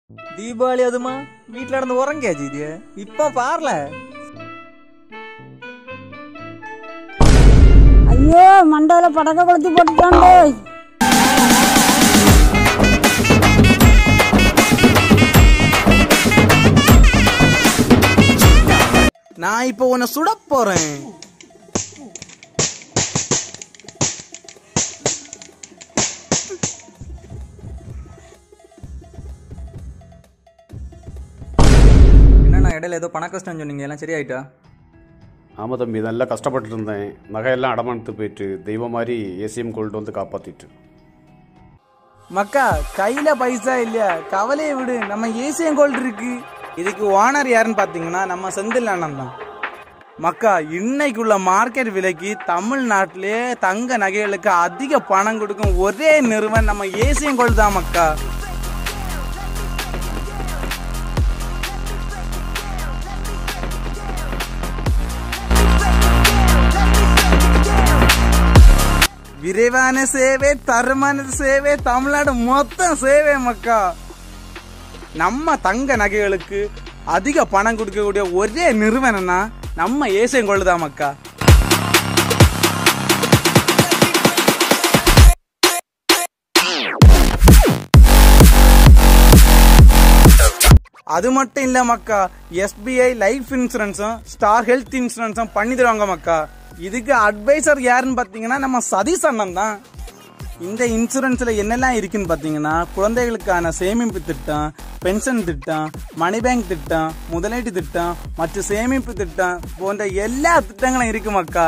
தீபாவளி அதுமா வீட்ல நடந்து உறங்கியா ஜீதிய இப்ப பாருல ஐயோ மண்டையில படக்க கொளுத்தி போட்டுட்டான்டே நான் இப்ப உன்னை சுட போறேன் என்னண்ணா இடையில ஏதோ பண கஷ்டம் சொன்னீங்க எல்லாம் சரியாயிட்டா ஆமாம் தம்பி நல்லா கஷ்டப்பட்டு இருந்தேன் நகையெல்லாம் அடமானத்து போயிட்டு தெய்வம் மாதிரி ஏசிஎம் கோல்டு வந்து காப்பாற்றிட்டு மக்கா கையில பைசா இல்லையா கவலையை விடு நம்ம ஏசியன் கோல்டு இருக்கு இதுக்கு ஓனர் யாருன்னு பாத்தீங்கன்னா நம்ம செந்தில் அண்ணன் தான் மக்கா இன்னைக்குள்ள மார்க்கெட் விலைக்கு தமிழ்நாட்டிலே தங்க நகைகளுக்கு அதிக பணம் கொடுக்கும் ஒரே நிறுவனம் நம்ம ஏசியன் கோல்டு தான் மக்கா விரைவான சேவை தரமான சேவை தமிழ்நாடு மொத்தம் சேவை மக்கா நம்ம தங்க நகைகளுக்கு அதிக பணம் கொடுக்கக்கூடிய ஒரே நிறுவனம்னா நம்ம ஏசியன் கோல்டு தான் மக்கா அது மட்டும் இல்ல மக்கா எஸ்பிஐ லைஃப் இன்சூரன்ஸும் ஸ்டார் ஹெல்த் இன்சூரன்ஸும் பண்ணி தருவாங்க மக்கா இதுக்கு அட்வைசர் யாருன்னு பாத்தீங்கன்னா நம்ம சதீஷ் அண்ணன் தான் இந்த இன்சூரன்ஸ்ல என்னெல்லாம் இருக்குன்னு பாத்தீங்கன்னா குழந்தைகளுக்கான சேமிப்பு திட்டம் பென்ஷன் திட்டம் மணி பேங்க் திட்டம் முதலீட்டு திட்டம் மற்றும் சேமிப்பு திட்டம் போன்ற எல்லா திட்டங்களும் இருக்கு மக்கா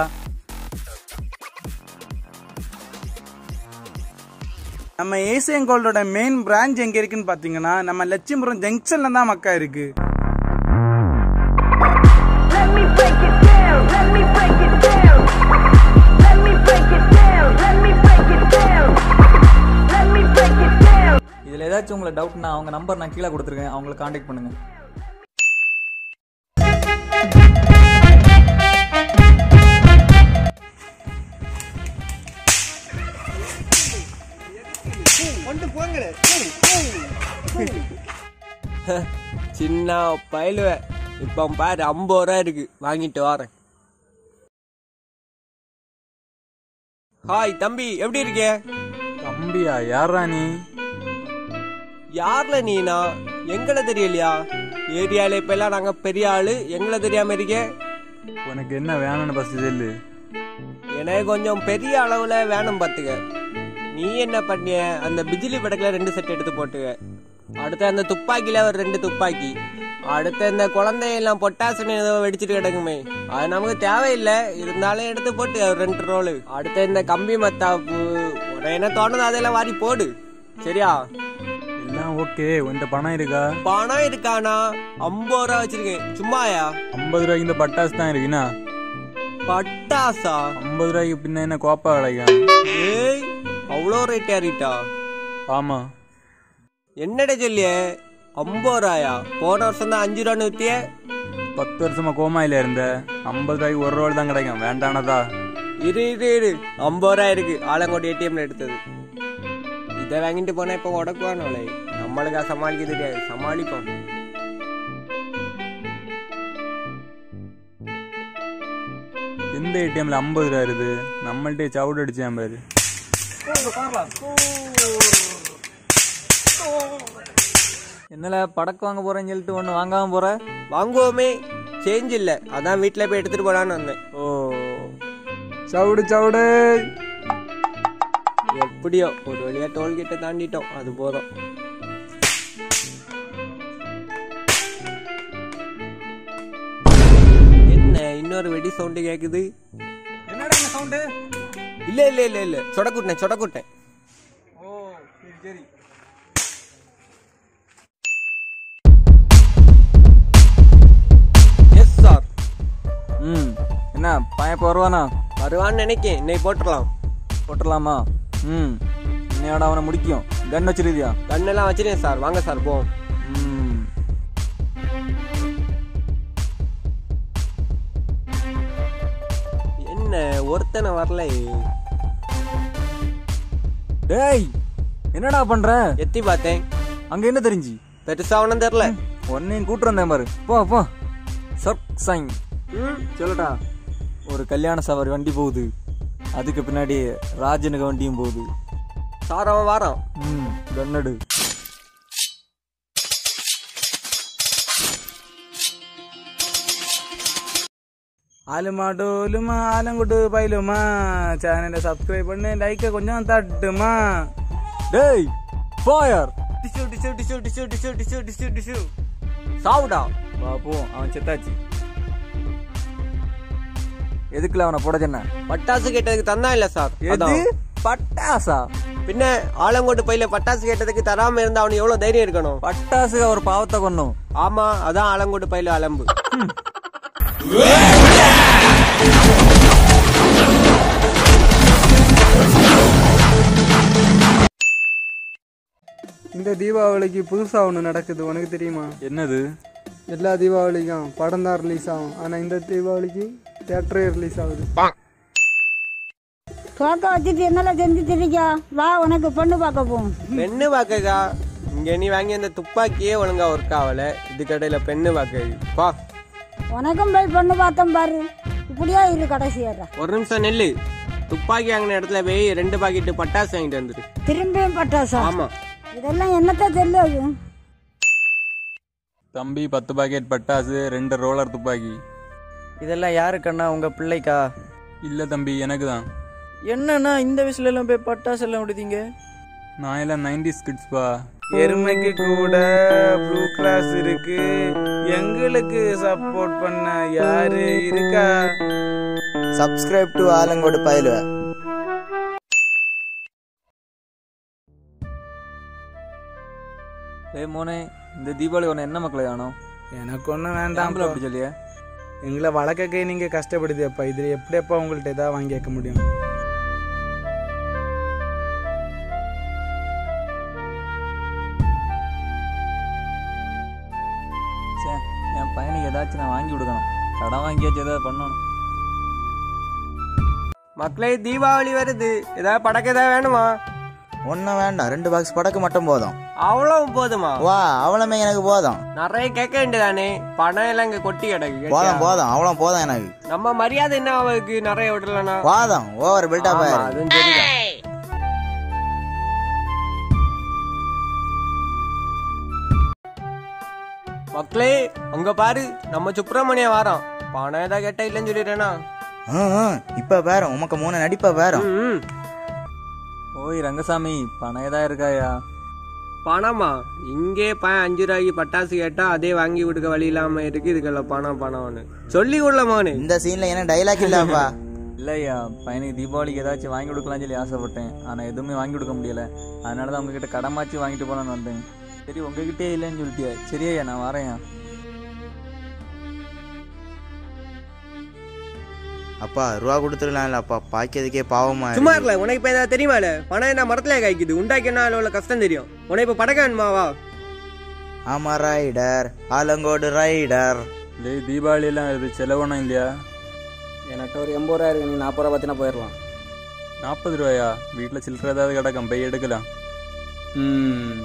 நம்ம ஏசியன் கோல்டோட மெயின் பிரான்ச் எங்க இருக்குன்னு பாத்தீங்கன்னா நம்ம லட்சுமிபுரம் ஜங்ஷன்ல தான் மக்கா இருக்கு Let me break it down. Let me break it down. Let me break it down. Let me break it down. Let me break it down. இதில் ஏதாச்சும் உங்களுக்கு டவுட்னா அவங்க நம்பர் நான் கீழே கொடுத்துருக்கேன் அவங்கள காண்டாக்ட் பண்ணுங்க சின்ன பயிலுவ இப்போ பாரு ஐம்பது ரூபா இருக்கு வாங்கிட்டு வரேன் ஹாய் தம்பி எப்படி இருக்க தம்பியா யாரா நீ யார்ல நீனா எங்களை தெரியலையா ஏரியால இப்ப எல்லாம் நாங்க பெரிய ஆளு எங்களை தெரியாம இருக்க உனக்கு என்ன வேணும்னு ஃபஸ்ட்டு சொல்லு எனக்கு கொஞ்சம் பெரிய அளவுல வேணும் பாத்துக்க நீ என்ன பண்ணிய அந்த பிஜிலி படக்குல ரெண்டு செட் எடுத்து போட்டுக்க அடுத்து அந்த துப்பாக்கில ஒரு ரெண்டு துப்பாக்கி அடுத்து இந்த குழந்தையெல்லாம் பொட்டாசுன்னு ஏதோ வெடிச்சிட்டு கிடக்குமே அது நமக்கு தேவையில்லை இருந்தாலும் எடுத்து போட்டு ஒரு ரெண்டு ரோலு அடுத்து இந்த கம்பி மத்தாப்பு உனக்கு என்ன தோணுது அதெல்லாம் வாரி போடு சரியா எல்லாம் ஓகே உன்கிட்ட பணம் இருக்கா பணம் இருக்கானா ஐம்பது ரூபா வச்சிருக்கேன் சும்மாயா ஐம்பது ரூபாய்க்கு இந்த பட்டாசு தான் இருக்குண்ணா பட்டாசா ஐம்பது ரூபாய்க்கு பின்ன என்ன கோப்பா கிடைக்கும் ஏய் அவ்வளோ ரேட் ஏறிட்டா ஆமா என்னடா சொல்லியே ஐம்பது ரூபாயா போன வருஷம் தான் அஞ்சு ரூபான்னு வித்தியே பத்து வருஷமா கோமாயில இருந்த ஐம்பது ரூபாய்க்கு ஒரு ரோல் தான் கிடைக்கும் வேண்டானதா இரு இரு இரு ஐம்பது ரூபா இருக்கு ஆலங்கோட்டை ஏடிஎம்ல எடுத்தது இதை வாங்கிட்டு போனா இப்போ உடக்குவானோலே நம்மளுக்கா சமாளிக்க தெரியாது சமாளிப்போம் எந்த ஏடிஎம்ல ஐம்பது ரூபா இருக்குது நம்மள்ட்டே சவுடு அடிச்சேன் பாரு என்னல படக்கு வாங்க போறேன்னு சொல்லிட்டு ஒன்று வாங்காம போற வாங்குவோமே சேஞ்ச் இல்ல அதான் வீட்டுல போய் எடுத்துட்டு போலான்னு வந்தேன் ஓ சவுடு சவுடு எப்படியோ ஒரு வழியா டோல்கேட்டை தாண்டிட்டோம் அது போதும் என்ன இன்னொரு வெடி சவுண்டு கேக்குது என்னடா இந்த சவுண்டு இல்ல இல்ல இல்ல இல்ல சொடக்குட்டேன் சொடக்குட்டேன் ஓ சரி சரி எஸ் சார் ம் என்ன பையன் இப்போ வருவானா வருவான்னு நினைக்கேன் இன்னைக்கு போட்டுடலாம் போட்டுடலாமா ம் இன்னையோட அவனை முடிக்கும் கன் வச்சிருக்கியா கண்ணெல்லாம் வச்சிருக்கேன் சார் வாங்க சார் போவோம் ம் என்ன ஒருத்தனை வரல டேய் என்னடா பண்ற எத்தி பார்த்தேன் அங்க என்ன தெரிஞ்சு பெருசா ஒன்றும் தெரில ஒன்னையும் கூட்டு வந்தேன் பாரு போ போ சப் சைன் சொல்லட்டா ஒரு கல்யாண சவாரி வண்டி போகுது அதுக்கு பின்னாடி ராஜனுக்கு வண்டியும் போகுது சார் அவன் வாரான் ம் கன்னடு ஆலுமா டோலுமா ஆலங்குட்டு பயிலுமா சேனலை சப்ஸ்கிரைப் பண்ணு லைக்கை கொஞ்சம் தட்டுமா டேய் ஃபயர் டிஷு டிஷு டிஷு டிஷு டிஷு டிஷு டிஷு டிஷு சாவுடா வா போ அவன் செத்தாச்சு எதுக்குல அவனை போட சொன்ன பட்டாசு கேட்டதுக்கு தந்தான் இல்ல சார் எது அதான். பட்டாசா பின்ன ஆலங்கோட்டு பையில பட்டாசு கேட்டதுக்கு தராம இருந்தா அவனுக்கு எவ்வளவு தைரியம் இருக்கணும் பட்டாசு ஒரு பாவத்தை கொன்னும் ஆமா அதான் ஆலங்கோட்டு பையில அலம்பு இந்த தீபாவளிக்கு புதுசாக ஒன்று நடக்குது உனக்கு தெரியுமா என்னது எல்லா தீபாவளிக்கும் படம் தான் ரிலீஸ் ஆகும் ஆனால் இந்த தீபாவளிக்கு தேட்டரே ரிலீஸ் ஆகுது தோக்க வச்சுட்டு என்னெல்லாம் செஞ்சுட்டு இருக்கியா வா உனக்கு பொண்ணு பார்க்க போவோம் பெண்ணு பாக்கக்கா இங்க நீ வாங்கி அந்த துப்பாக்கியே ஒழுங்கா ஒர்க் ஆகல இதுக்கடையில பெண்ணு பாக்க பா உனக்கும் போய் பொண்ணு பார்த்தோம் பாரு இப்படியா இரு கடைசி ஏற ஒரு நிமிஷம் நெல்லு துப்பாக்கி வாங்கின இடத்துல போய் ரெண்டு பாக்கெட்டு பட்டாசு வாங்கிட்டு வந்துரு திரும்பியும் பட்டாசா ஆமா இதெல்லாம் என்னத்த தெரியாது தம்பி பத்து பாக்கெட் பட்டாசு ரெண்டு ரோலர் துப்பாக்கி இதெல்லாம் யாருக்கண்ணா உங்க பிள்ளைக்கா இல்ல தம்பி எனக்கு தான் என்னண்ணா இந்த வயசுல எல்லாம் போய் பட்டாசு எல்லாம் விடுதீங்க நான் எல்லாம் நைன்டிஸ் கிட்ஸ்பா எருமைக்கு கூட ப்ளூ கிளாஸ் இருக்கு எங்களுக்கு சப்போர்ட் பண்ண யாரு இருக்கா சப்ஸ்கிரைப் டு ஆலங்கோடு பயிலுவ ஏய் மோனே இந்த தீபாவளி உன்னை என்ன மக்களை காணும் எனக்கு ஒன்றும் வேண்டாம் ஆம்பளை அப்படி சொல்லிய எங்களை வளர்க்கக்கே நீங்க கஷ்டப்படுதியப்பா இதுல எப்படியப்பா உங்கள்ட்ட ஏதாவது வாங்கி கேட்க முடியும் சே என் பையனுக்கு ஏதாச்சும் நான் வாங்கி கொடுக்கணும் கடன் வாங்கியாச்சும் ஏதாவது பண்ணணும் மக்களே தீபாவளி வருது ஏதாவது படக்க ஏதாவது வேணுமா ஒன்றும் வேண்டாம் ரெண்டு பாக்ஸ் படக்கு மட்டும் போதும் அவ்வளவு போதுமா வா அவ்வளவுமே எனக்கு போதும் நிறைய கேட்க வேண்டியதானே பணம் எல்லாம் இங்க கொட்டி கிடக்கு போதும் கேட்டியா? போதும் அவ்வளோ போதும் எனக்கு நம்ம மரியாதை என்ன அவருக்கு நிறைய விடலனா போதும் ஓவர் பில்டப் ஆமா, ஆயிரு அதுவும் சரிதான் மக்களே அங்க பாரு நம்ம சுப்பிரமணிய வாரம் பணம் ஏதாவது கேட்டா இல்லைன்னு சொல்லிடுறேனா ம், ம், இப்ப பாரு உமக்கு மூணு நடிப்பா பாரு ம், ம். ஓய் ரங்கசாமி பணம் ஏதா இருக்காயா பணமா இங்கே ப அஞ்சு ரூபாய்க்கு பட்டாசு கேட்டா அதே வாங்கி கொடுக்க வழி இல்லாம இருக்கு இதுக்கெல்லாம் பணம் பணம்னு சொல்லி கொள்ள மோனு இந்த சீன்ல என்ன டைலாக் இல்லப்பா இல்லையா பையனுக்கு தீபாவளிக்கு ஏதாச்சும் வாங்கி கொடுக்கலாம்னு சொல்லி ஆசைப்பட்டேன் ஆனால் எதுவுமே வாங்கி கொடுக்க முடியல அதனால தான் உங்ககிட்ட கடமாச்சு வாங்கிட்டு போகலான்னு வந்தேன் சரி உங்ககிட்டே இல்லைன்னு சொல்லிட்டியா சரியா நான் வரேன் அப்பா ரூபா கொடுத்துடலாம்ல அப்பா பாய்க்கிறதுக்கே பாவமா இருக்கு. சும்மா இருக்கல உனக்கு இப்ப ஏதாவது தெரியுமால பணம் என்ன மரத்துல காய்க்குது உண்டாக்கினா அவ்வளவு கஷ்டம் தெரியும் உனக்கு இப்ப படக்க வேணுமாவா ஆமா ரைடர் ஆலங்கோடு ரைடர் இல்லை தீபாவளி எல்லாம் வருது செலவணும் இல்லையா என்கிட்ட ஒரு எண்பது ரூபா இருக்கு நீ நாற்பது ரூபா பார்த்தினா போயிடலாம் நாற்பது ரூபாயா வீட்டில் சில்லற ஏதாவது கிடக்கும் போய் எடுக்கலாம் ம்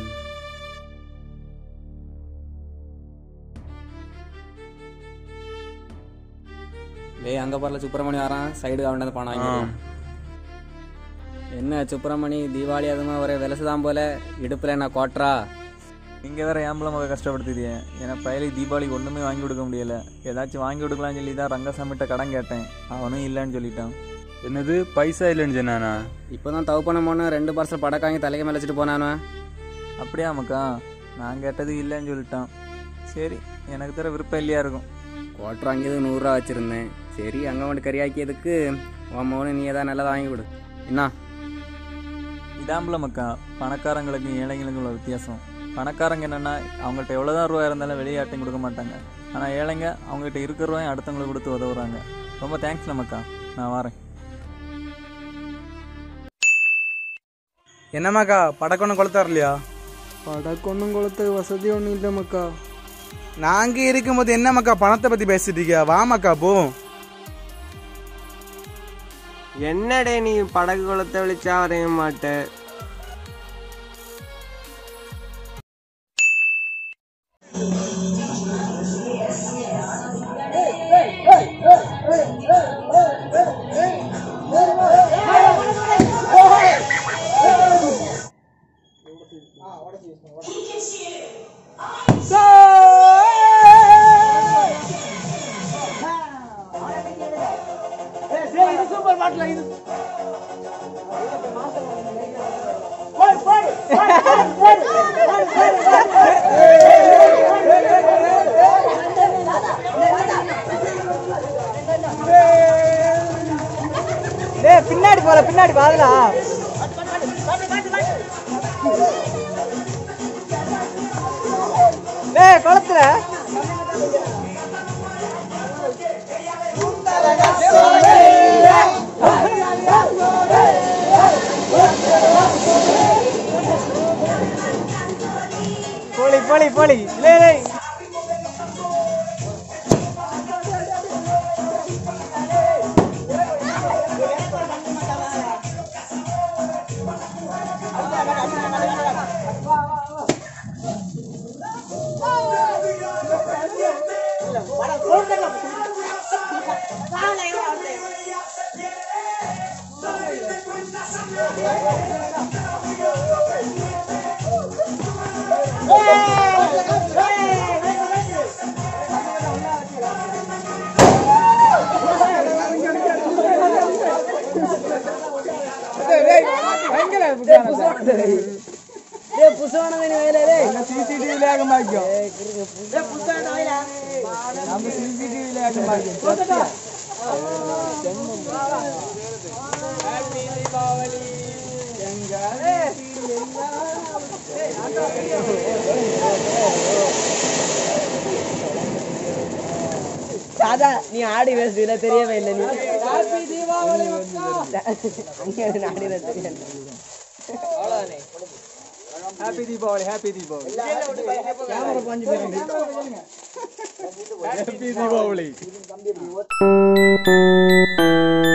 டேய் அங்கே பாருல சுப்பிரமணி வரான் சைடு அவன் பணம் வாங்கிடலாம் என்ன சுப்பிரமணி தீபாவளி அதுமா ஒரே விலசுதான் போல இடுப்புல என்ன கோட்ரா நீங்கள் வேற ஏம்பளை மக கஷ்டப்படுத்துதீங்க ஏன்னா பயலுக்கு தீபாவளிக்கு ஒன்றுமே வாங்கி கொடுக்க முடியல ஏதாச்சும் வாங்கி கொடுக்கலாம்னு சொல்லி தான் ரங்கசாமிகிட்ட கடன் கேட்டேன் அவனும் இல்லைன்னு சொல்லிட்டான் என்னது பைசா இல்லைன்னு சொன்னானா இப்போ தான் தவு பண்ண போன ரெண்டு பார்சல் படக்க வாங்கி தலைக்கு மேலே வச்சுட்டு போனானு அப்படியா மக்கா நான் கேட்டது இல்லைன்னு சொல்லிட்டான் சரி எனக்கு தர விருப்பம் இல்லையா இருக்கும் கோட்ரு வாங்கியது நூறுரூவா வச்சுருந்தேன் சரி அங்கே மட்டும் கறியாக்கியதுக்கு உன் மோனு நீ ஏதாவது நல்லதாக வாங்கி கொடு என்ன இதாம்பல மக்கா பணக்காரங்களுக்கும் ஏழைங்களுக்கும் உள்ள வித்தியாசம் பணக்காரங்க என்னன்னா அவங்கள்ட்ட எவ்வளோதான் ரூபா இருந்தாலும் வெளியாட்டையும் கொடுக்க மாட்டாங்க ஆனால் ஏழைங்க அவங்ககிட்ட இருக்கிற ரூபாயும் அடுத்தவங்களுக்கு கொடுத்து உதவுறாங்க ரொம்ப தேங்க்ஸ்ல மக்கா நான் வரேன் என்னமாக்கா படக்கொன்னு கொளுத்தாரலையா படக்கொன்னும் கொளுத்த வசதி ஒன்றும் இல்லை மக்கா நாங்க இருக்கும்போது என்னமாக்கா பணத்தை பத்தி பேசிட்டு இருக்கியா வாமாக்கா போ என்னடே நீ படகு குளத்தை விழிச்சா வரைய மாட்ட பின்னாடி போல பின்னாடி பாருடா டேய் குளத்துல போலி போலி போலி லே லே ராதா நீ ஆடி பேசுறீல தெரியவே இல்லை நீ அங்கே ஆடி தெரியல happy Deepavali happy Deepavali happy Deepavali